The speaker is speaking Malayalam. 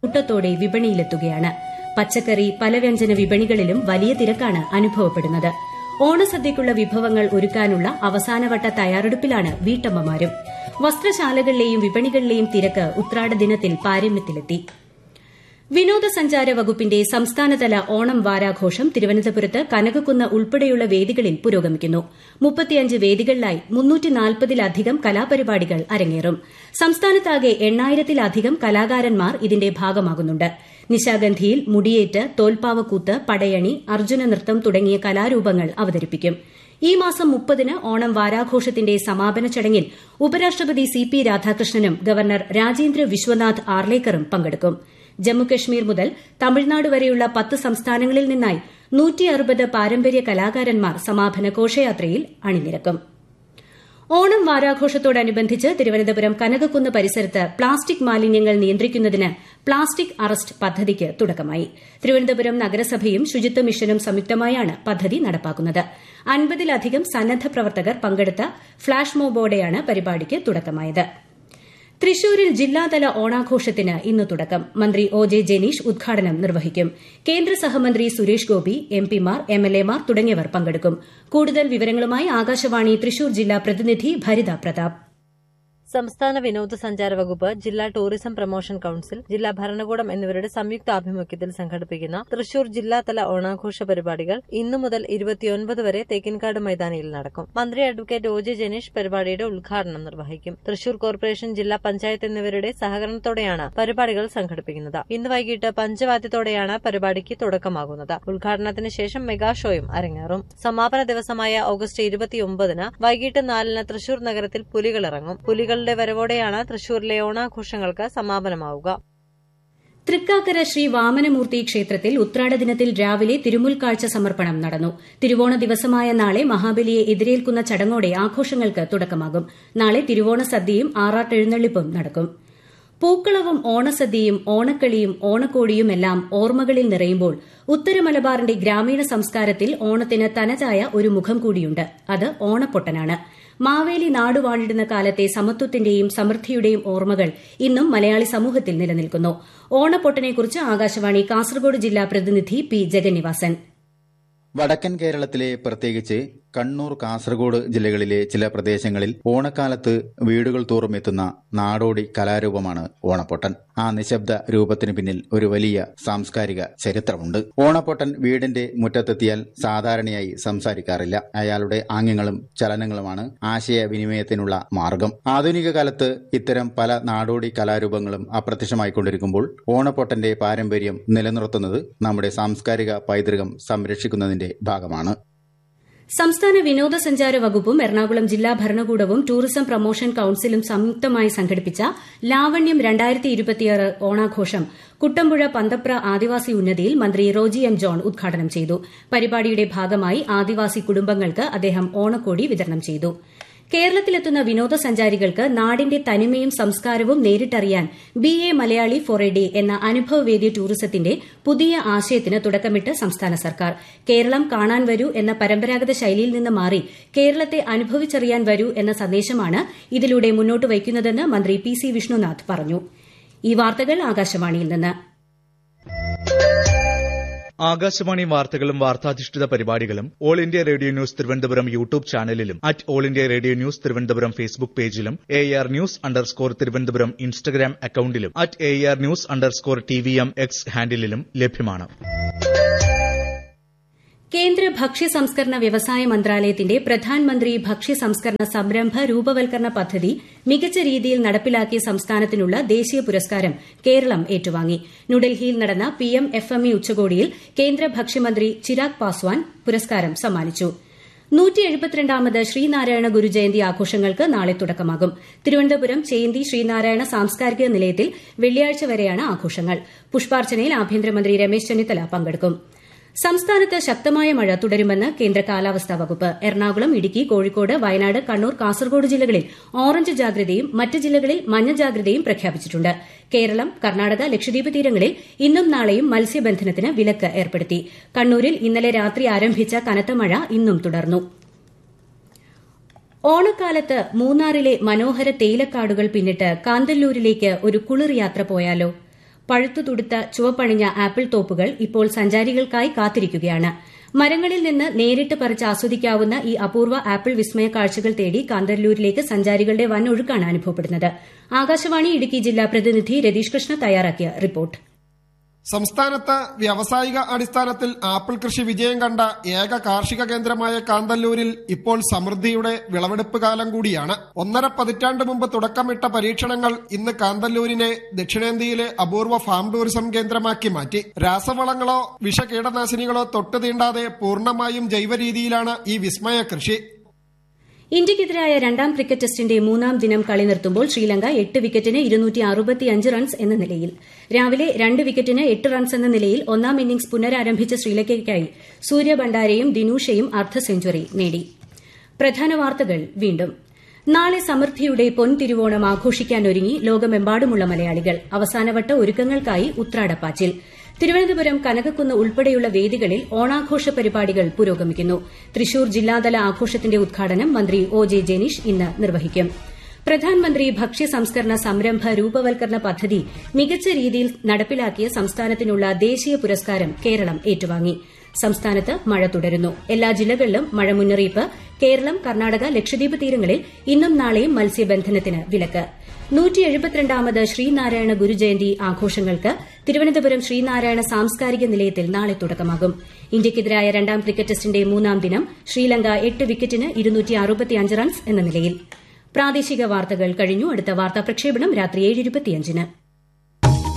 കൂട്ടത്തോടെ വിപണിയിലെത്തുകയാണ് പച്ചക്കറി പലവ്യഞ്ജന വിപണികളിലും വലിയ തിരക്കാണ് അനുഭവപ്പെടുന്നത് ഓണസദ്യയ്ക്കുള്ള വിഭവങ്ങൾ ഒരുക്കാനുള്ള അവസാനവട്ട തയ്യാറെടുപ്പിലാണ് വീട്ടമ്മമാരും വസ്ത്രശാലകളിലെയും വിപണികളിലെയും തിരക്ക് ഉത്രാട ദിനത്തിൽ പാരമ്യത്തിലെത്തി വിനോദസഞ്ചാര വകുപ്പിന്റെ സംസ്ഥാനതല ഓണം വാരാഘോഷം തിരുവനന്തപുരത്ത് കനകക്കുന്ന് ഉൾപ്പെടെയുള്ള വേദികളിൽ പുരോഗമിക്കുന്നു മുപ്പത്തിയഞ്ച് വേദികളിലായി മുന്നൂറ്റിനാൽപ്പതിലധികം കലാപരിപാടികൾ അരങ്ങേറും സംസ്ഥാനത്താകെ എണ്ണായിരത്തിലധികം കലാകാരന്മാർ ഇതിന്റെ ഭാഗമാകുന്നുണ്ട് നിശാഗന്ധിയിൽ മുടിയേറ്റ് തോൽപ്പാവക്കൂത്ത് പടയണി അർജുന നൃത്തം തുടങ്ങിയ കലാരൂപങ്ങൾ അവതരിപ്പിക്കും ഈ മാസം മുപ്പതിന് ഓണം വാരാഘോഷത്തിന്റെ സമാപന ചടങ്ങിൽ ഉപരാഷ്ട്രപതി സി പി രാധാകൃഷ്ണനും ഗവർണർ രാജേന്ദ്ര വിശ്വനാഥ് ആർലേക്കറും പങ്കെടുക്കും ജമ്മുകശ്മീർ മുതൽ തമിഴ്നാട് വരെയുള്ള പത്ത് സംസ്ഥാനങ്ങളിൽ നിന്നായി നൂറ്റി അറുപത് പാരമ്പര്യ കലാകാരന്മാർ സമാപന ഘോഷയാത്രയിൽ അണിനിരക്കും ഓണം വാരാഘോഷത്തോടനുബന്ധിച്ച് തിരുവനന്തപുരം കനകക്കുന്ന് പരിസരത്ത് പ്ലാസ്റ്റിക് മാലിന്യങ്ങൾ നിയന്ത്രിക്കുന്നതിന് പ്ലാസ്റ്റിക് അറസ്റ്റ് പദ്ധതിക്ക് തുടക്കമായി തിരുവനന്തപുരം നഗരസഭയും ശുചിത്വ മിഷനും സംയുക്തമായാണ് പദ്ധതി നടപ്പാക്കുന്നത് അൻപതിലധികം സന്നദ്ധ പ്രവർത്തകർ പങ്കെടുത്ത ഫ്ളാഷ് മോബോടെയാണ് പരിപാടിക്ക് തുടക്കമായത് തൃശൂരിൽ ജില്ലാതല ഓണാഘോഷത്തിന് ഇന്ന് തുടക്കം മന്ത്രി ഒ ജെ ജനീഷ് ഉദ്ഘാടനം നിർവഹിക്കും കേന്ദ്ര സഹമന്ത്രി സുരേഷ് ഗോപി എംപിമാർ എംഎൽഎമാർ തുടങ്ങിയവർ പങ്കെടുക്കും കൂടുതൽ വിവരങ്ങളുമായി ആകാശവാണി തൃശൂർ ജില്ലാ പ്രതിനിധി ഭരിത പ്രതാപ് സംസ്ഥാന വിനോദസഞ്ചാര വകുപ്പ് ജില്ലാ ടൂറിസം പ്രൊമോഷൻ കൌൺസിൽ ജില്ലാ ഭരണകൂടം എന്നിവരുടെ സംയുക്ത ആഭിമുഖ്യത്തിൽ സംഘടിപ്പിക്കുന്ന തൃശൂർ ജില്ലാതല ഓണാഘോഷ പരിപാടികൾ ഇന്നു മുതൽ ഇരുപത്തിയൊൻപത് വരെ തേക്കിൻകാട് മൈതാനിയിൽ നടക്കും മന്ത്രി അഡ്വക്കേറ്റ് ഒ ജെ ജനീഷ് പരിപാടിയുടെ ഉദ്ഘാടനം നിർവഹിക്കും തൃശൂർ കോർപ്പറേഷൻ ജില്ലാ പഞ്ചായത്ത് എന്നിവരുടെ സഹകരണത്തോടെയാണ് പരിപാടികൾ സംഘടിപ്പിക്കുന്നത് ഇന്ന് വൈകിട്ട് പഞ്ചവാദ്യത്തോടെയാണ് പരിപാടിക്ക് തുടക്കമാകുന്നത് ഉദ്ഘാടനത്തിന് ശേഷം മെഗാ ഷോയും അരങ്ങേറും സമാപന ദിവസമായ ഓഗസ്റ്റ് ഇരുപത്തിയൊമ്പതിന് വൈകിട്ട് നാലിന് തൃശൂർ നഗരത്തിൽ പുലികളിറങ്ങും പുലികളുടെ വരവോടെയാണ് തൃശൂരിലെ ഓണാഘോഷങ്ങൾക്ക് സമാപനമാവുക തൃക്കാക്കര ശ്രീ വാമനമൂർത്തി ക്ഷേത്രത്തിൽ ഉത്രാട ദിനത്തിൽ രാവിലെ തിരുമുൽക്കാഴ്ച സമർപ്പണം നടന്നു തിരുവോണ ദിവസമായ നാളെ മഹാബലിയെ എതിരേൽക്കുന്ന ചടങ്ങോടെ ആഘോഷങ്ങൾക്ക് തുടക്കമാകും നാളെ തിരുവോണ സദ്യയും ആറാട്ടെഴുന്നള്ളിപ്പും നടക്കും പൂക്കളവും ഓണസദ്യയും ഓണക്കളിയും ഓണക്കോടിയുമെല്ലാം ഓർമ്മകളിൽ നിറയുമ്പോൾ ഉത്തര മലബാറിന്റെ ഗ്രാമീണ സംസ്കാരത്തിൽ ഓണത്തിന് തനതായ ഒരു മുഖം കൂടിയുണ്ട് അത് ഓണപ്പൊട്ടനാണ് മാവേലി നാടുവാണിടുന്ന കാലത്തെ സമത്വത്തിന്റെയും സമൃദ്ധിയുടെയും ഓർമ്മകൾ ഇന്നും മലയാളി സമൂഹത്തിൽ നിലനിൽക്കുന്നു ഓണപ്പൊട്ടനെക്കുറിച്ച് ആകാശവാണി കാസർഗോഡ് ജില്ലാ പ്രതിനിധി പി ജഗന്നിവാസൻ വടക്കൻ കേരളത്തിലെ പ്രത്യേകിച്ച് കണ്ണൂർ കാസർഗോഡ് ജില്ലകളിലെ ചില പ്രദേശങ്ങളിൽ ഓണക്കാലത്ത് വീടുകൾ തോറും എത്തുന്ന നാടോടി കലാരൂപമാണ് ഓണപ്പൊട്ടൻ ആ നിശബ്ദ രൂപത്തിന് പിന്നിൽ ഒരു വലിയ സാംസ്കാരിക ചരിത്രമുണ്ട് ഓണപ്പൊട്ടൻ വീടിന്റെ മുറ്റത്തെത്തിയാൽ സാധാരണയായി സംസാരിക്കാറില്ല അയാളുടെ ആംഗ്യങ്ങളും ചലനങ്ങളുമാണ് ആശയവിനിമയത്തിനുള്ള മാർഗം ആധുനിക കാലത്ത് ഇത്തരം പല നാടോടി കലാരൂപങ്ങളും അപ്രത്യക്ഷമായിക്കൊണ്ടിരിക്കുമ്പോൾ ഓണപ്പൊട്ടന്റെ പാരമ്പര്യം നിലനിർത്തുന്നത് നമ്മുടെ സാംസ്കാരിക പൈതൃകം സംരക്ഷിക്കുന്നതിന്റെ ഭാഗമാണ് സംസ്ഥാന വിനോദസഞ്ചാര വകുപ്പും എറണാകുളം ജില്ലാ ഭരണകൂടവും ടൂറിസം പ്രൊമോഷൻ കൌൺസിലും സംയുക്തമായി സംഘടിപ്പിച്ച ലാവണ്യം ഓണാഘോഷം കുട്ടമ്പുഴ പന്തപ്ര ആദിവാസി ഉന്നതിയിൽ മന്ത്രി റോജി എം ജോൺ ഉദ്ഘാടനം ചെയ്തു പരിപാടിയുടെ ഭാഗമായി ആദിവാസി കുടുംബങ്ങൾക്ക് അദ്ദേഹം ഓണക്കോടി വിതരണം ചെയ്തു കേരളത്തിലെത്തുന്ന വിനോദസഞ്ചാരികൾക്ക് നാടിന്റെ തനിമയും സംസ്കാരവും നേരിട്ടറിയാൻ be a Malayali for a day എന്ന അനുഭവവേദ്യ ടൂറിസത്തിന്റെ പുതിയ ആശയത്തിന് തുടക്കമിട്ട് സംസ്ഥാന സർക്കാർ കേരളം കാണാൻ വരൂ എന്ന പരമ്പരാഗത ശൈലിയിൽ നിന്ന് മാറി കേരളത്തെ അനുഭവിച്ചറിയാൻ വരൂ എന്ന സന്ദേശമാണ് ഇതിലൂടെ മുന്നോട്ട് വയ്ക്കുന്നതെന്ന് മന്ത്രി പി സി വിഷ്ണുനാഥ് പറഞ്ഞു ഈ വാർത്തകൾ ആകാശവാണിയിൽ നിന്ന് ആകാശവാണി വാർത്തകളും വാർത്താധിഷ്ഠിത പരിപാടികളും All India Radio news Thiruvananthapuram YouTube ചാനലിലും at All India Radio news Thiruvananthapuram Facebook പേജിലും A R news underscore Thiruvananthapuram Instagram അക്കൌണ്ടിലും at A R news underscore T V M X ഹാൻഡിലും ലഭ്യമാണ് കേന്ദ്ര ഭക്ഷ്യ സംസ്കരണ വ്യവസായ മന്ത്രാലയത്തിന്റെ പ്രധാൻമന്ത്രി ഭക്ഷ്യ സംസ്കരണ സംരംഭ രൂപവൽക്കരണ പദ്ധതി മികച്ച രീതിയിൽ നടപ്പിലാക്കിയ സംസ്ഥാനത്തിനുള്ള ദേശീയ പുരസ്കാരം കേരളം ഏറ്റുവാങ്ങി ന്യൂഡൽഹിയിൽ നടന്ന പിഎം എഫ്എംഇ ഉച്ചകോടിയിൽ കേന്ദ്ര ഭക്ഷ്യമന്ത്രി ചിരാഗ് പാസ്വാൻ പുരസ്കാരം സമ്മാനിച്ചു നൂറ്റിയെഴുപത്തിരണ്ടാമത് ശ്രീനാരായണ ഗുരുജയന്തി ആഘോഷങ്ങൾക്ക് നാളെ തുടക്കമാകും തിരുവനന്തപുരം ചേന്തി ശ്രീനാരായണ സാംസ്കാരിക നിലയത്തിൽ വെള്ളിയാഴ്ച വരെയാണ് ആഘോഷങ്ങൾ പുഷ്പാർച്ചനയിൽ ആഭ്യന്തരമന്ത്രി രമേശ് ചെന്നിത്തല പങ്കെടുക്കും സംസ്ഥാനത്ത് ശക്തമായ മഴ തുടരുമെന്ന് കേന്ദ്ര കാലാവസ്ഥാ വകുപ്പ് എറണാകുളം ഇടുക്കി കോഴിക്കോട് വയനാട് കണ്ണൂർ കാസർഗോഡ് ജില്ലകളിൽ ഓറഞ്ച് ജാഗ്രതയും മറ്റ് ജില്ലകളിൽ മഞ്ഞ ജാഗ്രതയും പ്രഖ്യാപിച്ചിട്ടുണ്ട് കേരളം കർണാടക ലക്ഷദ്വീപ് തീരങ്ങളിൽ ഇന്നും നാളെയും മത്സ്യബന്ധനത്തിന് വിലക്ക് ഏർപ്പെടുത്തി കണ്ണൂരിൽ ഇന്നലെ രാത്രി ആരംഭിച്ച കനത്ത മഴ ഇന്നും തുടർന്നു ഓണക്കാലത്ത് മൂന്നാറിലെ മനോഹര തേയിലക്കാടുകൾ പിന്നിട്ട് കാന്തല്ലൂരിലേക്ക് ഒരു കുളിർ യാത്ര പോയാലോ പഴുത്തു തുടുത്ത ചുവപ്പണിഞ്ഞ ആപ്പിൾ തോപ്പുകൾ ഇപ്പോൾ സഞ്ചാരികൾക്കായി കാത്തിരിക്കുകയാണ് മരങ്ങളിൽ നിന്ന് നേരിട്ട് പറിച്ച് ആസ്വദിക്കാവുന്ന ഈ അപൂർവ ആപ്പിൾ വിസ്മയ കാഴ്ചകൾ തേടി കാന്തല്ലൂരിലേക്ക് സഞ്ചാരികളുടെ വൻ ഒഴുക്കാണ് അനുഭവപ്പെടുന്നത് ആകാശവാണി ഇടുക്കി ജില്ലാ പ്രതിനിധി രതീഷ് കൃഷ്ണ തയ്യാറാക്കിയ റിപ്പോർട്ട് സംസ്ഥാനത്ത് വ്യാവസായിക അടിസ്ഥാനത്തിൽ ആപ്പിൾ കൃഷി വിജയം കണ്ട ഏക കാർഷിക കേന്ദ്രമായ കാന്തല്ലൂരിൽ ഇപ്പോൾ സമൃദ്ധിയുടെ വിളവെടുപ്പ് കാലം കൂടിയാണ് ഒന്നര പതിറ്റാണ്ട് മുമ്പ് തുടക്കമിട്ട പരീക്ഷണങ്ങൾ ഇന്ന് കാന്തല്ലൂരിനെ ദക്ഷിണേന്ത്യയിലെ അപൂർവ ഫാം ടൂറിസം കേന്ദ്രമാക്കി മാറ്റി രാസവളങ്ങളോ വിഷകീടനാശിനികളോ തൊട്ടു തീണ്ടാതെ പൂർണ്ണമായും ജൈവ രീതിയിലാണ് ഈ വിസ്മയ കൃഷി ഇന്ത്യയ്ക്കെതിരായ രണ്ടാം ക്രിക്കറ്റ് ടെസ്റ്റിന്റെ മൂന്നാം ദിനം കളി നിർത്തുമ്പോൾ ശ്രീലങ്ക എട്ട് വിക്കറ്റിന് റൺസ് എന്ന നിലയിൽ രാവിലെ രണ്ട് വിക്കറ്റിന് എട്ട് റൺസ് എന്ന നിലയിൽ ഒന്നാം ഇന്നിംഗ്സ് പുനരാരംഭിച്ച ശ്രീലങ്കയ്ക്കായി സൂര്യ ബണ്ടാരയും ദിനൂഷയും അർദ്ധ സെഞ്ചുറി നേടി പ്രധാന വാർത്തകൾ വീണ്ടും നാളെ സമൃദ്ധിയുടെ പൊൻതിരുവോണം ആഘോഷിക്കാനൊരുങ്ങി ലോകമെമ്പാടുമുള്ള മലയാളികൾ അവസാനവട്ട ഒരുക്കങ്ങൾക്കായി ഉത്രാടപ്പാച്ചിൽ തിരുവനന്തപുരം കനകക്കുന്ന് ഉൾപ്പെടെയുള്ള വേദികളിൽ ഓണാഘോഷ പരിപാടികൾ പുരോഗമിക്കുന്നു തൃശൂർ ജില്ലാതല ആഘോഷത്തിന്റെ ഉദ്ഘാടനം മന്ത്രി ഒ ജെ ജനീഷ് ഇന്ന് നിർവഹിക്കും പ്രധാനമന്ത്രി ഭക്ഷ്യ സംസ്കരണ സംരംഭ രൂപവൽക്കരണ പദ്ധതി മികച്ച രീതിയിൽ നടപ്പിലാക്കിയ സംസ്ഥാനത്തിനുള്ള ദേശീയ പുരസ്കാരം കേരളം ഏറ്റുവാങ്ങി സംസ്ഥാനത്ത് മഴ തുടരുന്നു എല്ലാ ജില്ലകളിലും മഴ മുന്നറിയിപ്പ് കേരളം കർണാടക ലക്ഷദ്വീപ് തീരങ്ങളിൽ ഇന്നും നാളെയും മത്സ്യബന്ധനത്തിന് വിലക്ക് നൂറ്റി എഴുപത്തിരണ്ടാമത് ശ്രീനാരായണ ഗുരുജയന്തി ആഘോഷങ്ങൾക്ക് തിരുവനന്തപുരം ശ്രീനാരായണ സാംസ്കാരിക നിലയത്തിൽ നാളെ തുടക്കമാകും ഇന്ത്യയ്ക്കെതിരായ രണ്ടാം ക്രിക്കറ്റ് ടെസ്റ്റിന്റെ മൂന്നാം ദിനം ശ്രീലങ്ക എട്ട് വിക്കറ്റിന് റൺസ് എന്ന നിലയിൽ പ്രാദേശിക വാർത്തകൾ കഴിഞ്ഞു അടുത്ത വാർത്താ പ്രക്ഷേപണം രാത്രി ഏഴ്